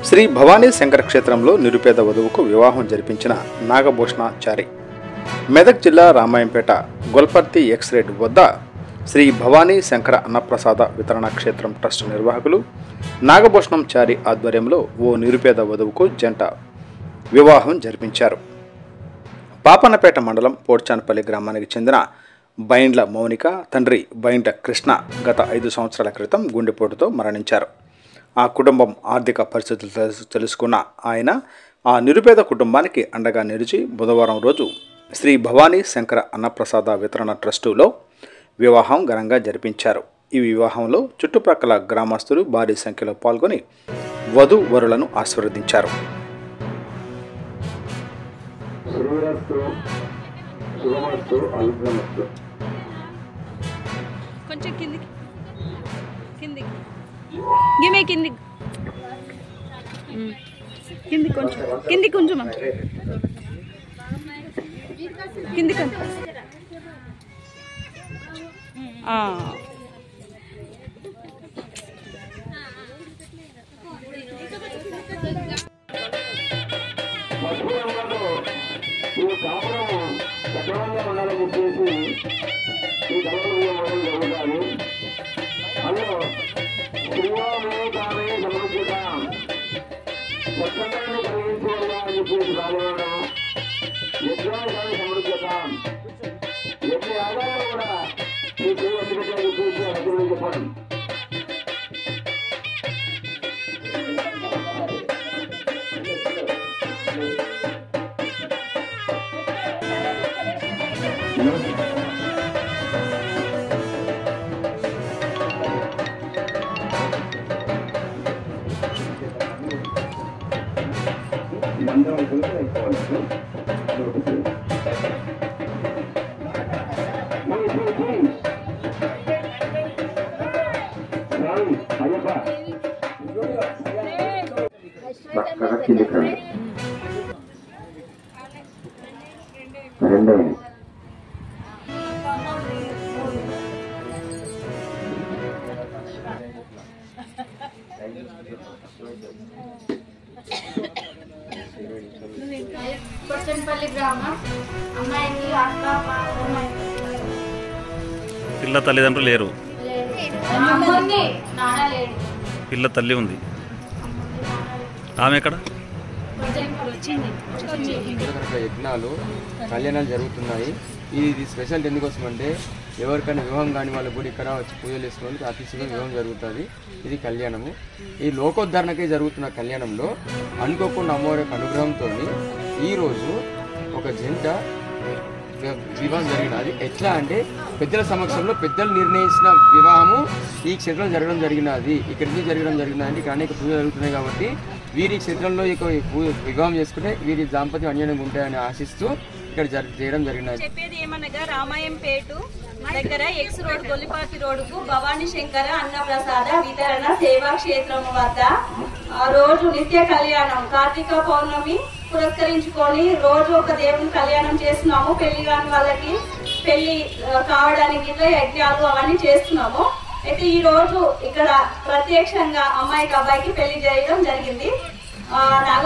శ్రీ భవానీ శంకర క్షేత్రంలో నిరుపేద వధువుకు వివాహం జరిపించిన నాగభూషణాచారి మెదక్ జిల్లా రామాయంపేట గొల్పర్తి ఎక్స్ రేడ్ వద్ద శ్రీ భవానీ శంకర అన్నప్రసాద వితరణ క్షేత్రం ట్రస్ట్ నిర్వాహకులు నాగభూషణం చారి ఆధ్వర్యంలో ఓ నిరుపేద వధువుకు జంట వివాహం జరిపించారు పాపన్నపేట మండలం పోడ్చానపల్లి గ్రామానికి చెందిన బైండ్ల మౌనిక తండ్రి బైండ్ల కృష్ణ గత ఐదు సంవత్సరాల క్రితం గుండెపోటుతో మరణించారు ఆ కుటుంబం ఆర్థిక పరిస్థితులు తెలుసు- తెలుసుకున్న ఆయన ఆ నిరుపేద కుటుంబానికి అండగా నిలిచి బుధవారం రోజు శ్రీ భవానీ శంకర అన్నప్రసాద వితరణ ట్రస్టులో వివాహం ఘనంగా జరిపించారు ఈ వివాహంలో చుట్టుప్రక్కల గ్రామస్తులు భారీ సంఖ్యలో పాల్గొని వధు వరులను ఆశీర్వదించారు శ్రీరస్తు శుభమస్తు అల్పమస్తు కొంచెం కిందికి కిందికి గిమే కిందికి ఉమ్. కిందికి కొంచెం కిందికి కొంచెం అమ్మ. కిందికి కొంచెం. ఆ. మధ్యలో ఈ కాపురము సక్రమంగా ఉండాలని చెప్పేసి ఈ ధర్మం మనం జరుగుతాయి అందులో శ్రీవామే సమృద్ధిత స్వచ్ఛందాన్ని కలిగించేలా అని చెప్పేసి పాల్గొనడం యజ్ఞాన్ని సమృద్ధిత యజ్ఞ ఆదాయం కూడా ఈ శ్రీ అందుకే చెప్పేసి అనుకుని చెప్పడం మందరం కూడా అయిపోవచ్చు అయ్యప్ప చక్కగా కిందికి రండి రెండవది కొచ్చన్పల్లి గ్రామం అమ్మాయికి అక్క బావ పిల్ల తల్లిదండ్రులు లేరు అమ్ముంది నాన్న లేడు పిల్ల తల్లి ఉంది ఆమె ఎక్కడ రకరకాల యజ్ఞాలు కళ్యాణాలు జరుగుతున్నాయి ఇది స్పెషల్ ఎందుకోసం అంటే ఎవరికైనా వివాహం కాని వాళ్ళకి కూడా ఇక్కడ వచ్చి పూజలు చేసుకునే వాళ్ళకి అతి శీఘ్రం వివాహం జరుగుతుంది ఇది కళ్యాణము ఈ లోకోద్ధరణకే జరుగుతున్న కళ్యాణంలో అనుకోకుండా అమ్మవారి యొక్క అనుగ్రహంతో ఈరోజు ఒక జంట వి- వివాహం జరిగినది ఎట్లా అంటే పెద్దల సమక్షంలో పెద్దలు నిర్ణయించిన వివాహము ఈ క్షేత్రంలో జరగడం జరిగినది ఇక్కడ నుంచి జరగడం జరిగినది ఇక్కడ అనేక పూజలు జరుగుతున్నాయి కాబట్టి వీరి క్షేత్రంలో ఇక ఈ పూ- వివాహం చేసుకుంటే వీరి దాంపత్యం అన్యోన్యంగా ఉంటాయని ఆశిస్తూ ఇక్కడ జర- చేయడం జరిగినది చెప్పేది ఏమనగా రామాయంపేట దగ్గర ఎక్స్ రోడ్ గొల్లిపాతి రోడ్డుకు భవానీ శంకర అన్నప్రసాద వితరణ సేవా క్షేత్రం వద్ద ఆ రోజు నిత్య కళ్యాణం కార్తీక పౌర్ణమి పురస్కరించుకొని రోజు ఒక దేవుని కళ్యాణం చేస్తున్నాము పెళ్లి కాని వాళ్ళకి పెళ్లి ఆ, కావడానికి ఇట్లా యజ్ఞాలు అవన్నీ చేస్తున్నాము అయితే ఈ రోజు ఇక్కడ ప్రత్యక్షంగా అమ్మాయికి అబ్బాయికి పెళ్లి చేయడం జరిగింది ఆ, నాగ